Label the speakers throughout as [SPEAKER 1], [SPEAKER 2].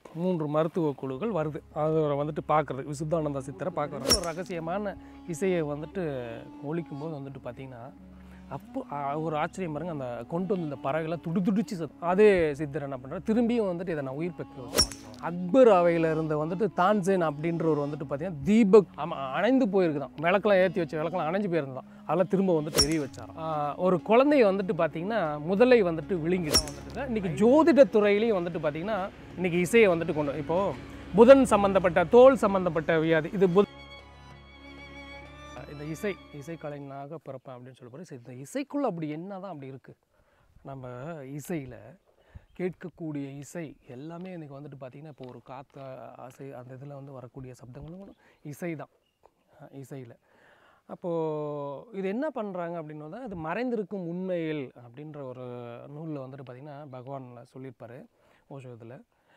[SPEAKER 1] மூன்று மருத்துவ குழுக்கள் வருது அவரை வந்துட்டு பார்க்குறது விசுத்தானந்தா சித்தரை பார்க்குறது ஒரு ரகசியமான இசையை வந்துட்டு ஒழிக்கும்போது வந்துட்டு பார்த்தீங்கன்னா அப்போ அ- ஒரு ஆச்சரியம் பாருங்க அந்த கொண்டு வந்த இந்த பறவைகளை துடி துடிச்சு சத் அதே சித்தர் என்ன பண்ணுறாரு திரும்பியும் வந்துட்டு இதை நான் உயிர் பெற்று அக்பர் அவையில் இருந்த வந்துட்டு தான்சேன் அப்படின்றவர் வந்துட்டு பார்த்தீங்கன்னா தீபக் ஆமாம் அணைந்து போயிருக்குதான் விளக்கெல்லாம் ஏற்றி வச்ச விளக்கெல்லாம் அணைஞ்சு போயிருந்தான் அதெல்லாம் திரும்ப வந்துட்டு எரிய வச்சாராம் ஆஹ் ஒரு குழந்தைய வந்துட்டு பார்த்தீங்கன்னா முதலை வந்துட்டு விழுங்கிடும் வந்துட்டு இன்னைக்கு ஜோதிட துறையிலையும் வந்துட்டு பார்த்தீங்கன்னா இன்னைக்கு இசையை வந்துட்டு கொண்டு இப்போது புதன் சம்மந்தப்பட்ட தோல் சம்மந்தப்பட்ட வியாதி இது புத இந்த இசை இசைக்கலைஞனாக பிறப்பேன் அப்படின்னு சொல்ல போகிறேன் சரி இந்த இசைக்குள்ளே அப்படி என்ன தான் அப்படி இருக்குது நம்ம இசையில் கேட்கக்கூடிய இசை எல்லாமே இன்றைக்கி வந்துட்டு பார்த்திங்கன்னா இப்போ ஒரு காற்று ஆசை அந்த இதில் வந்து வரக்கூடிய சப்தங்களும் இசை தான் இசையில் அப்போது இது என்ன பண்ணுறாங்க அப்படின்னு தான் அது மறைந்திருக்கும் உண்மையில் அப்படின்ற ஒரு நூலில் வந்துட்டு பார்த்திங்கன்னா பகவான் சொல்லியிருப்பார் ஓஷோ இதில்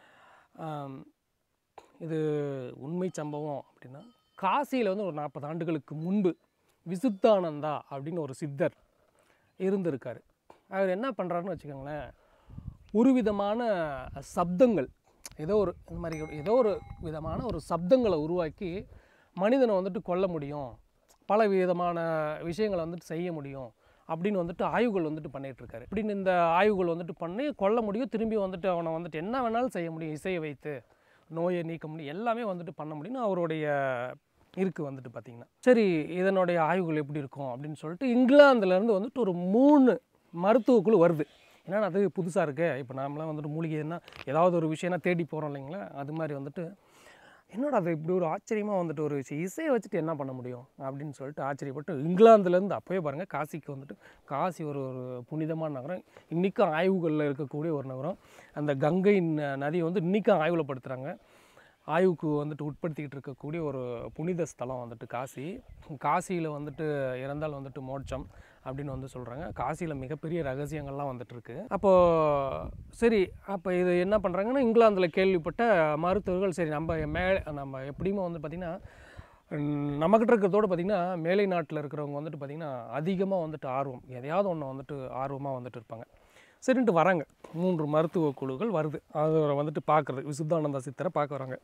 [SPEAKER 1] இது உண்மை சம்பவம் அப்படின்னா காசியில் வந்து ஒரு நாற்பது ஆண்டுகளுக்கு முன்பு விசுத்தானந்தா அப்படின்னு ஒரு சித்தர் இருந்திருக்காரு அவர் என்ன பண்ணுறாருன்னு வச்சுக்கோங்களேன் ஒரு விதமான சப்தங்கள் ஏதோ ஒரு இந்த மாதிரி ஒரு- ஏதோ ஒரு விதமான ஒரு சப்தங்களை உருவாக்கி மனிதனை வந்துட்டு கொல்ல முடியும் பல விதமான விஷயங்களை வந்துட்டு செய்ய முடியும் அப்படின்னு வந்துட்டு ஆய்வுகள் வந்துட்டு பண்ணிட்டு இருக்காரு அப்படின்னு இந்த ஆய்வுகள் வந்துட்டு பண்ணி கொல்ல முடியும் திரும்பி வந்துட்டு அவனை வந்துட்டு என்ன வேணாலும் செய்ய முடியும் இசையை வைத்து நோயை நீக்க முடியும் எல்லாமே வந்துட்டு பண்ண முடியும்னு அவருடைய இருக்கு வந்துட்டு பார்த்தீங்கன்னா சரி இதனுடைய ஆய்வுகள் எப்படி இருக்கும் அப்படின்னு சொல்லிட்டு இங்கிலாந்துலேருந்து வந்துட்டு ஒரு மூணு மருத்துவக்குழு வருது ஏன்னா அது புதுசாக இருக்கு இப்போ நாமெல்லாம் வந்துட்டு மூலிகைன்னா ஏதாவது ஒரு விஷயம்னா தேடி போகிறோம் இல்லைங்களா அது மாதிரி வந்துட்டு என்னடா அது இப்படி ஒரு ஆச்சரியமாக வந்துட்டு ஒரு விஷயம் இசையை வச்சுட்டு என்ன பண்ண முடியும் அப்படின்னு சொல்லிட்டு ஆச்சரியப்பட்டு இங்கிலாந்துலேருந்து அப்போயே பாருங்கள் காசிக்கு வந்துட்டு காசி ஒரு ஒரு புனிதமான நகரம் இன்றைக்கும் ஆய்வுகளில் இருக்கக்கூடிய ஒரு நகரம் அந்த கங்கை ந- நதியை வந்து இன்றைக்கும் ஆய்வில் படுத்துகிறாங்க ஆய்வுக்கு வந்துட்டு உட்படுத்திக்கிட்டு இருக்கக்கூடிய ஒரு புனித ஸ்தலம் வந்துட்டு காசி காசியில் வந்துட்டு இறந்தால் வந்துட்டு மோட்சம் அப்படின்னு வந்து சொல்கிறாங்க காசியில் மிகப்பெரிய ரகசியங்கள்லாம் வந்துட்டு இருக்கு அப்போது சரி அப்போ இது என்ன பண்ணுறாங்கன்னா இங்கிலாந்தில் கேள்விப்பட்ட மருத்துவர்கள் சரி நம்ம மே நம்ம எப்படியுமே வந்து பார்த்திங்கன்னா ம், நம்மக்கிட்ட இருக்கிறதோட பார்த்திங்கன்னா மேலை நாட்டில் இருக்கிறவங்க வந்துட்டு பார்த்திங்கன்னா அதிகமாக வந்துட்டு ஆர்வம் எதையாவது ஒன்று வந்துட்டு ஆர்வமாக வந்துட்டு இருப்பாங்க சரின்ட்டு வராங்க மூன்று மருத்துவ குழுக்கள் வருது அவரை வந்துட்டு பார்க்குறது விசுத்தானந்தா சித்தரை பார்க்க வராங்க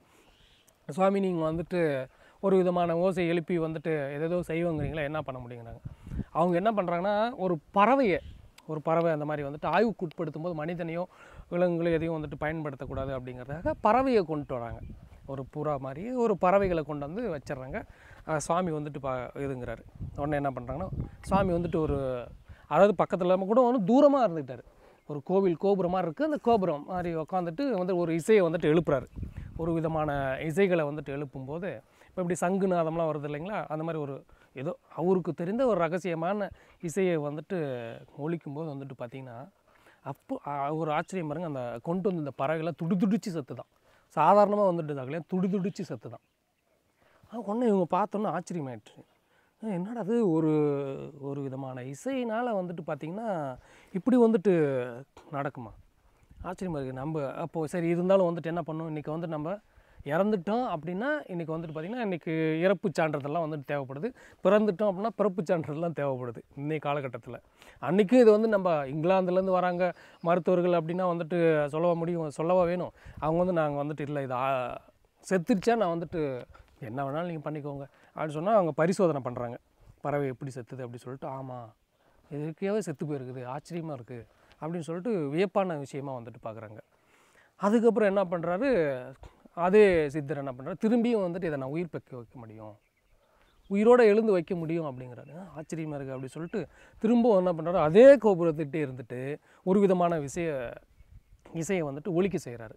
[SPEAKER 1] சுவாமி நீங்கள் வந்துட்டு ஒரு விதமான ஓசை எழுப்பி வந்துட்டு எதேதோ செய்வாங்கிறீங்களா என்ன பண்ண முடியுங்கிறாங்க அவங்க என்ன பண்ணுறாங்கன்னா ஒரு பறவையை ஒரு பறவை அந்த மாதிரி வந்துட்டு ஆய்வுக்கு உட்படுத்தும் போது மனிதனையோ விலங்குகளோ எதையும் வந்துட்டு பயன்படுத்தக்கூடாது அப்படிங்கிறதுக்காக பறவையை கொண்டுட்டு வராங்க ஒரு புறா மாதிரி ஒரு பறவைகளை கொண்டு வந்து வச்சிடுறாங்க அஹ் சுவாமி வந்துட்டு பா இதுங்கிறாரு உடனே என்ன பண்ணுறாங்கன்னா சுவாமி வந்துட்டு ஒரு அதாவது பக்கத்தில் இல்லாமல் கூட வந்து தூரமாக இருந்துக்கிட்டாரு ஒரு கோவில் கோபுரமாக இருக்குது அந்த கோபுரம் மாதிரி உட்காந்துட்டு வந்து ஒரு இசையை வந்துட்டு எழுப்புறாரு ஒரு விதமான இசைகளை வந்துட்டு எழுப்பும்போது இப்போ இப்படி சங்குநாதம்லாம் வருது இல்லைங்களா அந்த மாதிரி ஒரு ஏதோ அவருக்கு தெரிந்த ஒரு ரகசியமான இசையை வந்துட்டு ஒழிக்கும்போது வந்துட்டு பார்த்தீங்கன்னா அப்போ அ- ஒரு ஆச்சரியம் பாருங்க அந்த கொண்டு வந்து இந்த பறவைகளை துடி துடிச்சு செத்து தான் சாதாரணமாக வந்துட்டு இதாகலையா துடி துடிச்சு செத்து தான் ஒன்று இவங்க பார்த்தோன்னே ஆச்சரியமாயிடுச்சு அஹ் என்னடா அது ஒரு ஒரு விதமான இசையினால் வந்துட்டு பார்த்திங்கன்னா இப்படி வந்துட்டு நடக்குமா ஆச்சரியமாக இருக்குது நம்ம அப்போது சரி இருந்தாலும் வந்துட்டு என்ன பண்ணோம் இன்றைக்கி வந்து நம்ம இறந்துட்டோம் அப்படின்னா இன்றைக்கி வந்துட்டு பார்த்திங்கன்னா இன்றைக்கி இறப்பு சான்றிதழ்லாம் வந்துட்டு தேவைப்படுது பிறந்துட்டோம் அப்படின்னா பிறப்பு சான்றிதழ்லாம் தேவைப்படுது இன்னைக்கு காலகட்டத்தில் அன்றைக்கும் இது வந்து நம்ம இங்கிலாந்துலேருந்து வராங்க மருத்துவர்கள் அப்படின்னா வந்துட்டு சொல்லவா முடியும் சொல்லவா வேணும் அவங்க வந்து நாங்கள் வந்துட்டு இல்லை இது ஆ- செத்துருச்சா நான் வந்துட்டு என்ன வேணாலும் நீங்கள் பண்ணிக்கோங்க அப்படின்னு சொன்னால் அவங்க பரிசோதனை பண்ணுறாங்க பறவை எப்படி செத்துது அப்படி சொல்லிட்டு ஆமாம் இதுக்கே செத்து போயிருக்குது ஆச்சரியமாக இருக்குது அப்படின்னு சொல்லிட்டு வியப்பான விஷயமா வந்துட்டு பார்க்குறாங்க அதுக்கப்புறம் என்ன பண்ணுறாரு அதே சித்தர் என்ன பண்ணுறாரு திரும்பியும் வந்துட்டு இதை நான் உயிர் பெக்க வைக்க முடியும் உயிரோட எழுந்து வைக்க முடியும் அப்படிங்கிறாரு ஆ, ஆச்சரியமா இருக்குது அப்படி சொல்லிட்டு திரும்பவும் என்ன பண்ணுறாரு அதே கோபுரத்துக்கிட்டே இருந்துட்டு ஒரு விதமான விஷய இசையை வந்துட்டு ஒலிக்க செய்கிறாரு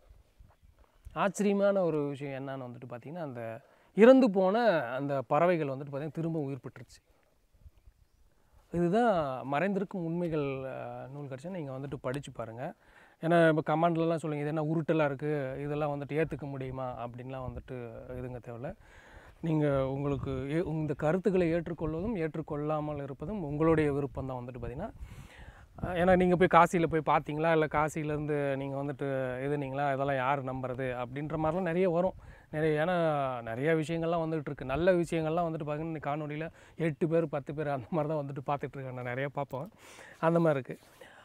[SPEAKER 1] ஆச்சரியமான ஒரு விஷயம் என்னன்னு வந்துட்டு பார்த்தீங்கன்னா அந்த இறந்து போன அந்த பறவைகள் வந்துட்டு பார்த்தீங்கன்னா திரும்ப உயிர் பெற்றுச்சு இதுதான் மறைந்திருக்கும் உண்மைகள் அஹ், நூல் கடிச்சு நீங்கள் வந்துட்டு படித்து பாருங்கள் ஏன்னா இப்போ கமாண்ட்லலாம் சொல்லுங்கள் இது என்ன உருட்டலாக இருக்குது இதெல்லாம் வந்துட்டு ஏற்றுக்க முடியுமா அப்படின்லாம் வந்துட்டு இதுங்க தேவையில்ல நீங்கள் உங்களுக்கு ஏ- இந்த கருத்துக்களை ஏற்றுக்கொள்வதும் ஏற்றுக்கொள்ளாமல் இருப்பதும் உங்களுடைய விருப்பம் தான் வந்துட்டு பார்த்தீங்கன்னா அஹ், ஏன்னா நீங்கள் போய் காசியில் போய் பார்த்தீங்களா இல்லை காசியிலேருந்து நீங்கள் வந்துட்டு இதுனீங்களா இதெல்லாம் யார் நம்புறது அப்படின்ற மாதிரிலாம் நிறைய வரும் நிறைய ஏன்னா நிறைய விஷயங்கள்லாம் வந்துட்டு இருக்கு நல்ல விஷயங்கள்லாம் வந்துட்டு பார்த்தீங்கன்னா இந்த காணொலியில் எட்டு பேர் பத்து பேர் அந்த மாதிரி தான் வந்துட்டு பார்த்துட்டு இருக்காங்க நான் நிறைய பார்ப்போம் அந்த மாதிரி இருக்குது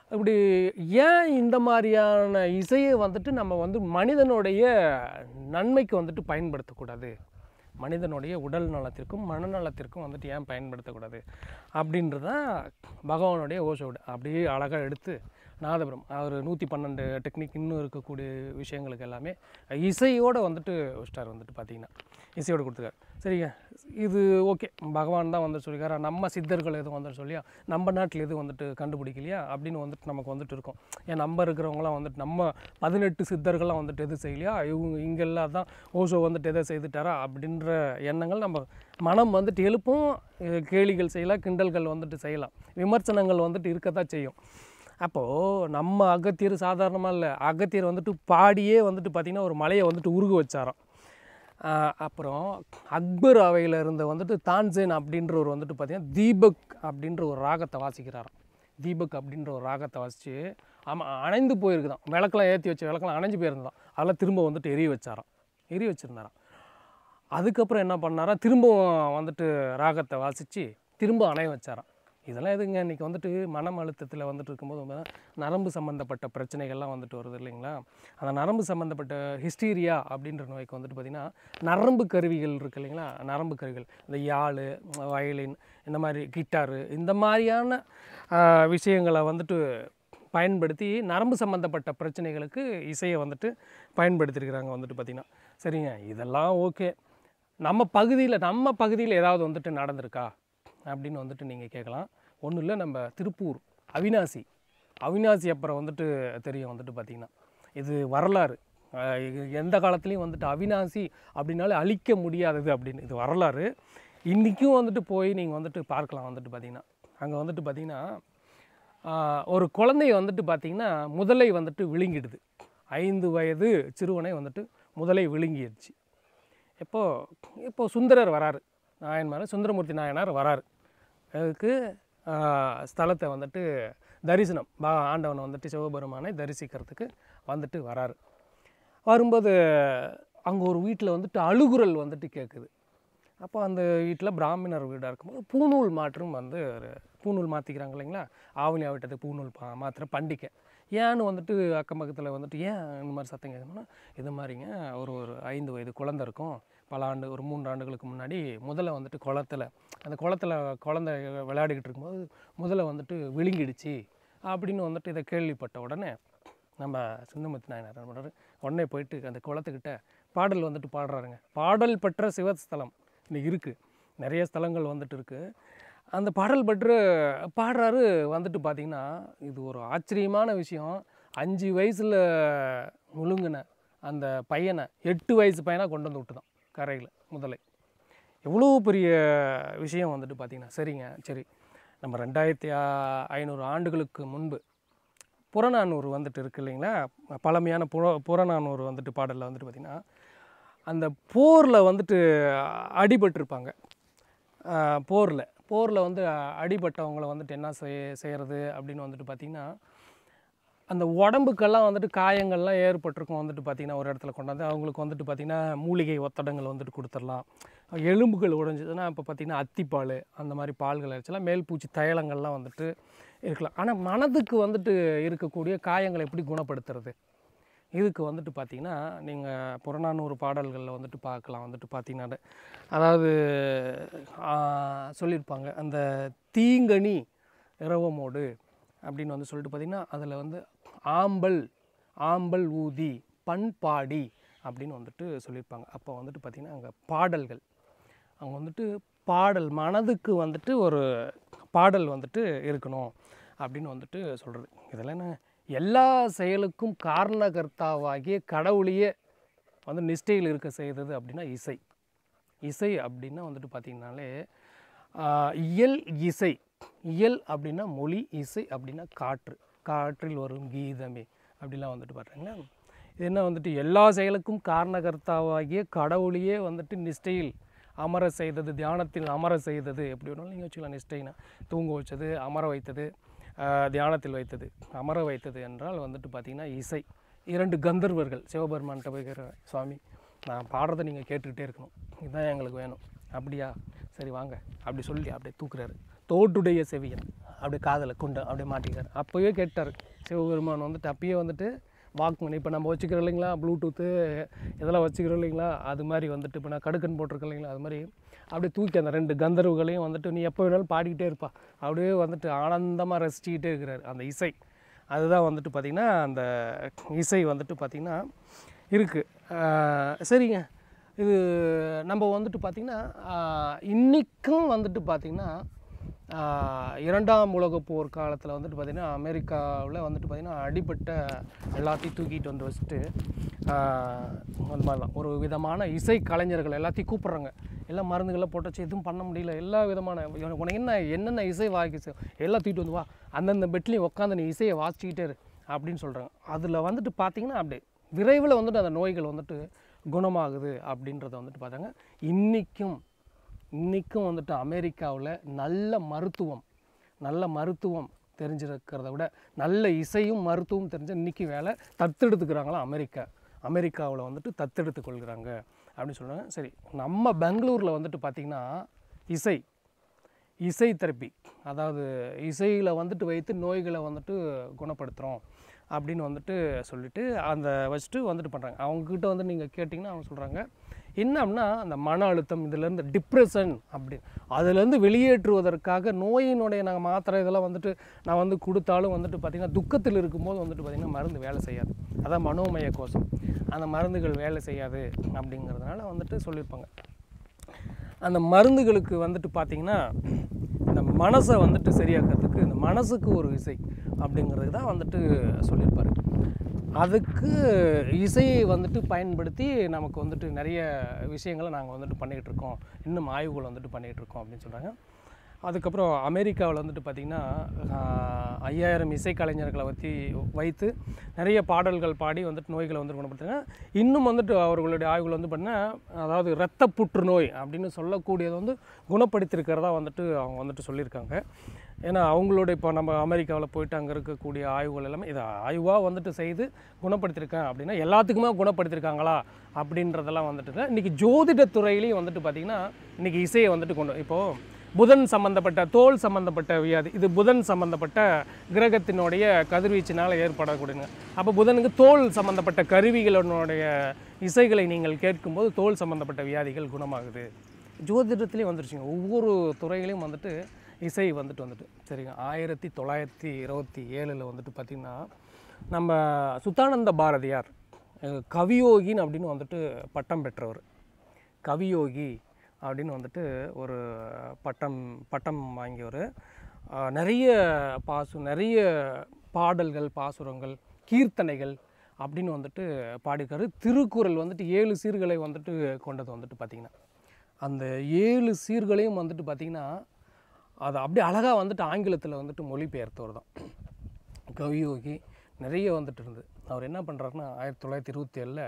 [SPEAKER 1] இப்படி ஏன் இந்த மாதிரியான இசையை வந்துட்டு நம்ம வந்து மனிதனுடைய நன்மைக்கு வந்துட்டு பயன்படுத்தக்கூடாது மனிதனுடைய உடல் நலத்திற்கும் மனநலத்திற்கும் வந்துட்டு ஏன் பயன்படுத்தக்கூடாது அப்படின்றது தான் பகவானுடைய ஓசோடு அப்படியே அழகாக எடுத்து நாதபுரம் அவர் நூற்றி பன்னெண்டு டெக்னிக் இன்னும் இருக்கக்கூடிய விஷயங்களுக்கு எல்லாமே இசையோடு வந்துட்டு வச்சிட்டார் வந்துட்டு பார்த்தீங்கன்னா இசையோடு கொடுத்துருக்காரு சரிங்க இது ஓகே பகவான் தான் வந்து சொல்லிக்காரா நம்ம சித்தர்கள் எதுவும் வந்து சொல்லியா நம்ம நாட்டில் எதுவும் வந்துட்டு கண்டுபிடிக்கலையா அப்படின்னு வந்துட்டு நமக்கு வந்துட்டு இருக்கும் ஏன் நம்ம இருக்கிறவங்களாம் வந்துட்டு நம்ம பதினெட்டு சித்தர்கள்லாம் வந்துட்டு எது செய்யலையா இவங்க இங்கெல்லாம் தான் ஓஷோ வந்துட்டு எதை செய்துட்டாரா அப்படின்ற எண்ணங்கள் நம்ம மனம் வந்துட்டு எழுப்பும் இது கேலிகள் செய்யலாம் கிண்டல்கள் வந்துட்டு செய்யலாம் விமர்சனங்கள் வந்துட்டு இருக்கத்தான் செய்யும் அப்போது நம்ம அகத்தியர் சாதாரணமாக இல்லை அகத்தியர் வந்துட்டு பாடியே வந்துட்டு பார்த்திங்கன்னா ஒரு மலையை வந்துட்டு உருக வச்சாராம் ஆஹ் அப்புறம் அக்பர் அவையில் இருந்த வந்துட்டு தான்சேன் அப்படின்றவர் வந்துட்டு பார்த்தீங்கன்னா தீபக் அப்படின்ற ஒரு ராகத்தை வாசிக்கிறாராம் தீபக் அப்படின்ற ஒரு ராகத்தை வாசித்து ஆமாம் அணைந்து போயிருக்குதான் விளக்கெல்லாம் ஏற்றி வச்ச விளக்கெல்லாம் அணைஞ்சு போயிருந்தான் அதெல்லாம் திரும்ப வந்துட்டு எரிய வச்சாராம் எரிய வச்சுருந்தாராம் அதுக்கப்புறம் என்ன பண்ணாரா திரும்பவும் வந்துட்டு ராகத்தை வாசித்து திரும்ப அணைய வச்சாராம் இதெல்லாம் எதுங்க இன்றைக்கி வந்துட்டு மனம் அழுத்தத்தில் வந்துட்டு இருக்கும்போது வந்து நரம்பு சம்மந்தப்பட்ட பிரச்சனைகள்லாம் வந்துட்டு வருது இல்லைங்களா அந்த நரம்பு சம்மந்தப்பட்ட ஹிஸ்டீரியா அப்படின்ற நோய்க்கு வந்துட்டு பார்த்திங்கன்னா நரம்பு கருவிகள் இருக்கு இல்லைங்களா நரம்பு கருவிகள் இந்த யாழ் வயலின் இந்த மாதிரி கிட்டாரு இந்த மாதிரியான ஆஹ், விஷயங்களை வந்துட்டு பயன்படுத்தி நரம்பு சம்மந்தப்பட்ட பிரச்சனைகளுக்கு இசையை வந்துட்டு பயன்படுத்தியிருக்கிறாங்க வந்துட்டு பார்த்திங்கன்னா சரிங்க இதெல்லாம் ஓகே நம்ம பகுதியில் நம்ம பகுதியில் ஏதாவது வந்துட்டு நடந்திருக்கா அப்படின்னு வந்துட்டு நீங்கள் கேட்கலாம் ஒன்றும் இல்லை நம்ம திருப்பூர் அவினாசி அவினாசி அப்புறம் வந்துட்டு தெரியும் வந்துட்டு பார்த்திங்கன்னா இது வரலாறு அஹ் இது எந்த காலத்துலேயும் வந்துட்டு அவினாசி அப்படின்னாலே அழிக்க முடியாதது அப்படின்னு இது வரலாறு இன்றைக்கும் வந்துட்டு போய் நீங்கள் வந்துட்டு பார்க்கலாம் வந்துட்டு பார்த்திங்கன்னா அங்கே வந்துட்டு பார்த்திங்கன்னா ஆஹ் ஒரு குழந்தைய வந்துட்டு பார்த்திங்கன்னா முதலை வந்துட்டு விழுங்கிடுது ஐந்து வயது சிறுவனை வந்துட்டு முதலை விழுங்கிடுச்சு எப்போ இப்போ சுந்தரர் வராரு நாயன்மார் சுந்தரமூர்த்தி நாயனார் வராரு அதுக்கு ஆஹ், ஸ்தலத்தை வந்துட்டு தரிசனம் பா ஆண்டவனை வந்துட்டு சிவபெருமானை தரிசிக்கிறதுக்கு வந்துட்டு வராரு வரும்போது அங்கே ஒரு வீட்டில் வந்துட்டு அழுகுரல் வந்துட்டு கேட்குது அப்போ அந்த வீட்டில் பிராமணர் வீடாக இருக்கும்போது பூநூல் மாற்றும் வந்து ஒரு பூநூல் மாற்றிக்கிறாங்க இல்லைங்களா ஆவணி ஆவிட்டது பூநூல் பா மாத்திர பண்டிகை ஏன்னு வந்துட்டு அக்கம் பக்கத்தில் வந்துட்டு ஏன் இந்த மாதிரி சத்தம் கேட்கணும்னா இது மாதிரிங்க ஒரு ஒரு ஐந்து வயது குழந்தை இருக்கும் பல ஆண்டு ஒரு மூன்று ஆண்டுகளுக்கு முன்னாடி முதல்ல வந்துட்டு குளத்துல அந்த குளத்துல குழந்தை விளையாடிக்கிட்டு இருக்கும்போது முதல்ல வந்துட்டு விழுங்கிடுச்சு அப்படின்னு வந்துட்டு இதை கேள்விப்பட்ட உடனே நம்ம சுந்தரமூர்த்தி நாயனார் என்ன பண்ணுறாரு உடனே போயிட்டு அந்த குளத்துக்கிட்ட பாடல் வந்துட்டு பாடுறாருங்க பாடல் பெற்ற சிவஸ்தலம் இன்னைக்கு இருக்குது நிறைய ஸ்தலங்கள் வந்துட்டு இருக்குது அந்த பாடல் பெற்று பாடுறாரு வந்துட்டு பார்த்திங்கன்னா இது ஒரு ஆச்சரியமான விஷயம் அஞ்சு வயசில் முழுங்கின அந்த பையனை எட்டு வயசு பையனாக கொண்டு வந்து விட்டுதான் கரையில் முதலை எவ்வளோ பெரிய விஷயம் வந்துட்டு பார்த்திங்கன்னா சரிங்க சரி நம்ம ரெண்டாயிரத்தி ஐநூறு ஆண்டுகளுக்கு முன்பு புறநானூறு வந்துட்டு இருக்கு இல்லைங்களா பழமையான புற புறநானூறு வந்துட்டு பாடலில் வந்துட்டு பார்த்திங்கன்னா அந்த போரில் வந்துட்டு அடிபட்டிருப்பாங்க போரில் போரில் வந்து அடிபட்டவங்கள வந்துட்டு என்ன செய் செய்கிறது அப்படின்னு வந்துட்டு பார்த்திங்கன்னா அந்த உடம்புக்கெல்லாம் வந்துட்டு காயங்கள்லாம் ஏற்பட்டிருக்கும் வந்துட்டு பார்த்திங்கன்னா ஒரு இடத்துல கொண்டாந்து அவங்களுக்கு வந்துட்டு பார்த்திங்கன்னா மூலிகை ஒத்தடங்கள் வந்துட்டு கொடுத்துடலாம் எலும்புகள் உடைஞ்சதுன்னா இப்போ பார்த்திங்கன்னா அத்திப்பால் அந்த மாதிரி பால்கள் அரைச்சலாம் மேல் பூச்சி தைலங்கள்லாம் வந்துட்டு இருக்கலாம் ஆனால் மனதுக்கு வந்துட்டு இருக்கக்கூடிய காயங்களை எப்படி குணப்படுத்துறது இதுக்கு வந்துட்டு பார்த்திங்கன்னா நீங்கள் புறநானூறு பாடல்களில் வந்துட்டு பார்க்கலாம் வந்துட்டு பார்த்தீங்கன்னா அதாவது ஆ, சொல்லியிருப்பாங்க அந்த தீங்கனி இரவமோடு அப்படின்னு வந்து சொல்லிட்டு பார்த்திங்கன்னா அதில் வந்து ஆம்பல் ஆம்பல் ஊதி பண்பாடி அப்படின்னு வந்துட்டு சொல்லியிருப்பாங்க அப்போ வந்துட்டு பார்த்திங்கன்னா அங்கே பாடல்கள் அவங்க வந்துட்டு பாடல் மனதுக்கு வந்துட்டு ஒரு பாடல் வந்துட்டு இருக்கணும் அப்படின்னு வந்துட்டு சொல்கிறது இதெல்லாம் என்ன எல்லா செயலுக்கும் காரணகர்த்தாவாகிய கடவுளையே வந்து நிஷ்டையில் இருக்க செய்தது அப்படின்னா இசை இசை அப்படின்னா வந்துட்டு பார்த்திங்கனாலே ஆஹ், இயல் இசை இயல் அப்படின்னா மொழி இசை அப்படின்னா காற்று காற்றில் வரும் கீதமே அப்படிலாம் வந்துட்டு பார்த்தீங்கன்னா இது என்ன வந்துட்டு எல்லா செயலுக்கும் காரணகர்த்தாவாகிய கடவுளையே வந்துட்டு நிஷ்டையில் அமர செய்தது தியானத்தில் அமர செய்தது எப்படி வேணாலும் நீங்கள் வச்சுக்கலாம் நிஷ்டைனா தூங்க வச்சது அமர வைத்தது ஆஹ், தியானத்தில் வைத்தது அமர வைத்தது என்றால் வந்துட்டு பார்த்திங்கன்னா இசை இரண்டு கந்தர்வர்கள் சிவபெருமான்கிட்ட போய் கேட்குறேன் சுவாமி நான் பாடுறதை நீங்கள் கேட்டுக்கிட்டே இருக்கணும் இதுதான் எங்களுக்கு வேணும் அப்படியா சரி வாங்க அப்படி சொல்லி அப்படியே தூக்குறாரு தோட்டுடைய செவியன் அப்படியே காதில் கொண்டு அப்படியே மாட்டிக்கார் அப்போயே கேட்டார் சிவபெருமான் வந்துட்டு அப்பயே வந்துட்டு வாக்மன் இப்போ நம்ம வச்சுக்கிறோம் இல்லைங்களா ப்ளூடூத்து இதெல்லாம் வச்சுக்கிறோம் இல்லைங்களா அது மாதிரி வந்துட்டு இப்போ நான் கடுக்கன் போட்டிருக்கேன் இல்லைங்களா அது மாதிரி அப்படியே தூக்கி அந்த ரெண்டு கந்தர்வுகளையும் வந்துட்டு நீ எப்போ வேணாலும் பாடிக்கிட்டே இருப்பா அப்படியே வந்துட்டு ஆனந்தமாக ரசிச்சுக்கிட்டே இருக்கிறார் அந்த இசை அதுதான் வந்துட்டு பார்த்திங்கன்னா அந்த இசை வந்துட்டு பார்த்திங்கன்னா இருக்குது சரிங்க இது நம்ம வந்துட்டு பார்த்திங்கன்னா இன்றைக்கும் வந்துட்டு பார்த்திங்கன்னா ஆஹ், இரண்டாம் உலகப் போர் காலத்தில் வந்துட்டு பார்த்திங்கன்னா அமெரிக்காவில் வந்துட்டு பார்த்திங்கன்னா அடிபட்ட எல்லாத்தையும் தூக்கிட்டு வந்து வச்சுட்டு ஆஹ், அந்த மாதிரி தான் ஒரு விதமான இசை கலைஞர்கள் எல்லாத்தையும் கூப்பிட்றாங்க எல்லாம் மருந்துகளை போட்டாச்சு எதுவும் பண்ண முடியல எல்லா விதமான உனக்கு உனக்கு என்ன என்னென்ன இசை வாக்கி எல்லாம் தூக்கிட்டு வந்து வா அந்தந்த பெட்லேயும் உட்காந்து நீ இசையை வாசிச்சுக்கிட்டே இரு அப்படின்னு சொல்கிறாங்க அதில் வந்துட்டு பார்த்தீங்கன்னா அப்படியே விரைவில் வந்துட்டு அந்த நோய்கள் வந்துட்டு குணமாகுது அப்படின்றத வந்துட்டு பார்த்தாங்க இன்றைக்கும் இன்றைக்கும் வந்துட்டு அமெரிக்காவில் நல்ல மருத்துவம் நல்ல மருத்துவம் தெரிஞ்சிருக்கிறத விட நல்ல இசையும் மருத்துவம் தெரிஞ்ச இன்றைக்கி வேலை தத்தெடுத்துக்கிறாங்களா அமெரிக்கா அமெரிக்காவில் வந்துட்டு தத்தெடுத்து கொள்கிறாங்க அப்படின்னு சொல்கிறாங்க சரி நம்ம பெங்களூரில் வந்துட்டு பார்த்திங்கன்னா இசை இசை தெரப்பி அதாவது இசையில் வந்துட்டு வைத்து நோய்களை வந்துட்டு குணப்படுத்துகிறோம் அப்படின்னு வந்துட்டு சொல்லிட்டு அந்த வச்சுட்டு வந்துட்டு பண்ணுறாங்க அவங்கக்கிட்ட வந்து நீங்கள் கேட்டிங்கன்னா அவங்க சொல்கிறாங்க என்ன அப்படின்னா அந்த மன அழுத்தம் இதுலேருந்து டிப்ரெஷன் அப்படி அதுலேருந்து வெளியேற்றுவதற்காக நோயினுடைய நாங்கள் மாத்திரை இதெல்லாம் வந்துட்டு நான் வந்து கொடுத்தாலும் வந்துட்டு பார்த்திங்கன்னா துக்கத்தில் இருக்கும்போது வந்துட்டு பார்த்திங்கன்னா மருந்து வேலை செய்யாது அதான் மனோமய கோஷம் அந்த மருந்துகள் வேலை செய்யாது அப்படிங்கிறதுனால வந்துட்டு சொல்லியிருப்பாங்க அந்த மருந்துகளுக்கு வந்துட்டு பார்த்திங்கன்னா இந்த மனசை வந்துட்டு சரியாக்கிறதுக்கு இந்த மனசுக்கு ஒரு இசை அப்படிங்கிறது தான் வந்துட்டு சொல்லியிருப்பாரு அதுக்கு இசையை வந்துட்டு பயன்படுத்தி நமக்கு வந்துட்டு நிறைய விஷயங்களை நாங்கள் வந்துட்டு பண்ணிகிட்டு இருக்கோம் இன்னும் ஆய்வுகள் வந்துட்டு பண்ணிகிட்டு இருக்கோம் அப்படின்னு சொல்கிறாங்க அதுக்கப்புறம் அமெரிக்காவில் வந்துட்டு பார்த்திங்கன்னா ஆஹ், ஐயாயிரம் இசைக்கலைஞர்களை பற்றி வைத்து நிறைய பாடல்கள் பாடி வந்துட்டு நோய்களை வந்து குணப்படுத்துறாங்க இன்னும் வந்துட்டு அவர்களுடைய ஆய்வுகள் வந்து பார்த்தீங்கன்னா அதாவது இரத்த புற்றுநோய் அப்படின்னு சொல்லக்கூடியதை வந்து குணப்படுத்தியிருக்கிறதா வந்துட்டு அவங்க வந்துட்டு சொல்லியிருக்காங்க ஏன்னா அவங்களோட இப்போ நம்ம அமெரிக்காவில் போயிட்டு அங்கே இருக்கக்கூடிய ஆய்வுகள் எல்லாமே இதை ஆய்வாக வந்துட்டு செய்து குணப்படுத்தியிருக்கேன் அப்படின்னா எல்லாத்துக்குமே குணப்படுத்தியிருக்காங்களா அப்படின்றதெல்லாம் வந்துட்டு இல்லை. இன்றைக்கி ஜோதிடத் துறையிலையும் வந்துட்டு பார்த்திங்கன்னா இன்றைக்கி இசையை வந்துட்டு கொண்டு இப்போது புதன் சம்பந்தப்பட்ட தோல் சம்பந்தப்பட்ட வியாதி இது புதன் சம்பந்தப்பட்ட கிரகத்தினுடைய கதிர்வீச்சினால் ஏற்படக்கூடியங்க அப்போ புதனுக்கு தோல் சம்பந்தப்பட்ட கருவிகளினுடைய இசைகளை நீங்கள் கேட்கும்போது தோல் சம்பந்தப்பட்ட வியாதிகள் குணமாகுது ஜோதிடத்துலேயும் வந்துருச்சுங்க ஒவ்வொரு துறையிலையும் வந்துட்டு இசை வந்துட்டு வந்துட்டு சரிங்க ஆயிரத்தி தொள்ளாயிரத்தி இருபத்தி ஏழில் வந்துட்டு பார்த்திங்கன்னா நம்ம சுத்தானந்த பாரதியார் அஹ், கவியோகின்னு அப்படின்னு வந்துட்டு பட்டம் பெற்றவர் கவியோகி அப்படின்னு வந்துட்டு ஒரு பட்டம் பட்டம் வாங்கியவர் ஆஹ் நிறைய பாசு நிறைய பாடல்கள் பாசுரங்கள் கீர்த்தனைகள் அப்படின்னு வந்துட்டு பாடியிருக்காரு திருக்குறள் வந்துட்டு ஏழு சீர்களை வந்துட்டு கொண்டது வந்துட்டு பார்த்திங்கன்னா அந்த ஏழு சீர்களையும் வந்துட்டு பார்த்திங்கன்னா அதை அப்படியே அழகாக வந்துட்டு ஆங்கிலத்தில் வந்துட்டு மொழிபெயர்த்தவர் தான் கவியோகி நிறைய வந்துட்டு இருந்து அவர் என்ன பண்ணுறாருன்னா ஆயிரத்தி தொள்ளாயிரத்தி இருபத்தி ஏழில்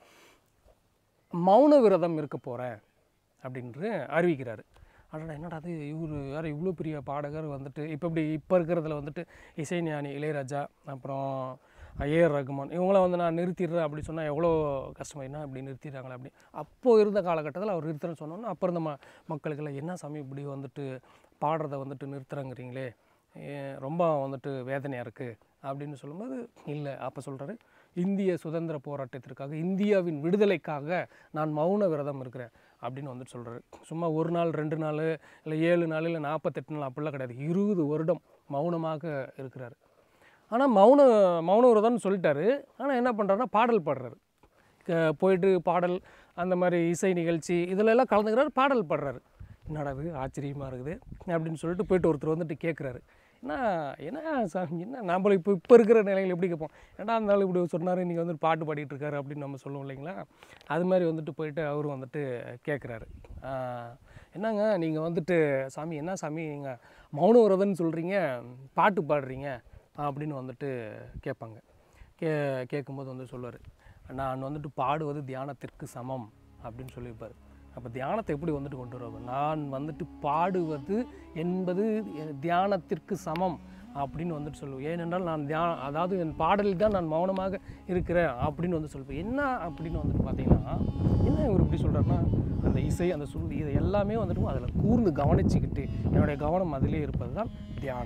[SPEAKER 1] மௌன விரதம் இருக்க போகிறேன் அப்படின்று அறிவிக்கிறாரு அடடா என்னடா அது இவர் வேறு இவ்வளோ பெரிய பாடகர் வந்துட்டு இப்போ இப்படி இப்போ இருக்கிறதுல வந்துட்டு இசைஞானி இளையராஜா அப்புறம் ஏஆர் ரகுமான் இவங்களாம் வந்து நான் நிறுத்திடுறேன் அப்படி சொன்னால் எவ்வளோ கஷ்டமாயினா இப்படி நிறுத்திடுறாங்களே அப்படி அப்போது இருந்த காலகட்டத்தில் அவர் நிறுத்துறேன்னு சொன்னோன்னா அப்போ இருந்த ம மக்களுக்கெல்லாம் என்ன சாமி இப்படி வந்துட்டு பாடுறதை வந்துட்டு நிறுத்துறாங்கிறீங்களே ஏன் ரொம்ப வந்துட்டு வேதனையாக இருக்குது அப்படின்னு சொல்லும்போது இல்லை அப்போ சொல்கிறாரு இந்திய சுதந்திர போராட்டத்திற்காக இந்தியாவின் விடுதலைக்காக நான் மௌன விரதம் இருக்கிறேன் அப்படின்னு வந்துட்டு சொல்கிறாரு சும்மா ஒரு நாள் ரெண்டு நாள் இல்லை ஏழு நாள் இல்லை நாற்பத்தெட்டு நாள் அப்படிலாம் கிடையாது இருபது வருடம் மௌனமாக இருக்கிறாரு ஆனால் மௌன மௌன விரதம்னு சொல்லிட்டாரு ஆனால் என்ன பண்ணுறாருன்னா பாடல் பாடுறாரு க- போயிட்டு பாடல் அந்த மாதிரி இசை நிகழ்ச்சி இதில் எல்லாம் கலந்துக்கிறாரு பாடல் பாடுறாரு என்னடா இது ஆச்சரியமாக இருக்குது அப்படின்னு சொல்லிட்டு போயிட்டு ஒருத்தர் வந்துட்டு கேட்குறாரு என்ன என்ன சாமி என்ன நம்மளும் இப்போ இப்போ இருக்கிற நிலையில் எப்படி கேட்போம் ஏன்டா அந்த ஆள் இப்படி சொன்னார் நீங்கள் வந்து பாட்டு பாடிட்டு இருக்காரு அப்படின்னு நம்ம சொல்லுவோம் இல்லைங்களா அது மாதிரி வந்துட்டு போயிட்டு அவரும் வந்துட்டு கேட்குறாரு என்னங்க நீங்கள் வந்துட்டு சாமி என்ன சாமி நீங்கள் மௌன விரதம்னு சொல்கிறீங்க பாட்டு பாடுறீங்க அப்படின்னு வந்துட்டு கேட்பாங்க கே கேட்கும்போது வந்து சொல்லுவார் நான் வந்துட்டு பாடுவது தியானத்திற்கு சமம் அப்படின்னு சொல்லியிருப்பார் அப்போ தியானத்தை எப்படி வந்துட்டு கொண்டு வருவாங்க நான் வந்துட்டு பாடுவது என்பது எ- தியானத்திற்கு சமம் அப்படின்னு வந்துட்டு சொல்லுவேன் ஏனென்றால் நான் தியா அதாவது என் பாடலில் தான் நான் மௌனமாக இருக்கிறேன் அப்படின்னு வந்து சொல்லுவேன் என்ன அப்படின்னு வந்துட்டு பார்த்தீங்கன்னா என்ன இவர் இப்படி சொல்கிறாருன்னா அந்த இசை அந்த சுருதி இது எல்லாமே வந்துட்டு அதில் கூர்ந்து கவனிச்சுக்கிட்டு என்னுடைய கவனம் அதிலே இருப்பது தான் தியானம்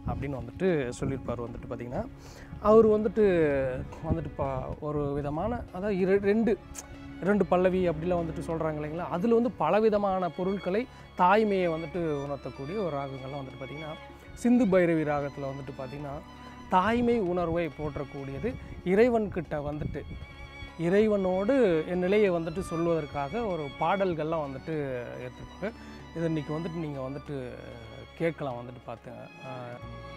[SPEAKER 1] அப்படின்னு வந்துட்டு சொல்லியிருப்பார் வந்துட்டு பார்த்திங்கன்னா அவர் வந்துட்டு வந்துட்டு பா ஒரு விதமான அதாவது இரு ரெண்டு ரெண்டு பல்லவி அப்படிலாம் வந்துட்டு சொல்கிறாங்க இல்லைங்களா அதில் வந்து பலவிதமான பொருட்களை தாய்மையை வந்துட்டு உணர்த்தக்கூடிய ஒரு ராகங்கள்லாம் வந்துட்டு பார்த்திங்கன்னா சிந்து பைரவி ராகத்தில் வந்துட்டு பார்த்திங்கன்னா தாய்மை உணர்வை போற்றக்கூடியது இறைவன்கிட்ட வந்துட்டு இறைவனோடு என் நிலையை வந்துட்டு சொல்வதற்காக ஒரு பாடல்கள்லாம் வந்துட்டு எடுத்துருப்பாங்க இது இன்றைக்கி வந்துட்டு நீங்கள் வந்துட்டு கேட்கலாம் வந்துட்டு பார்த்தேன்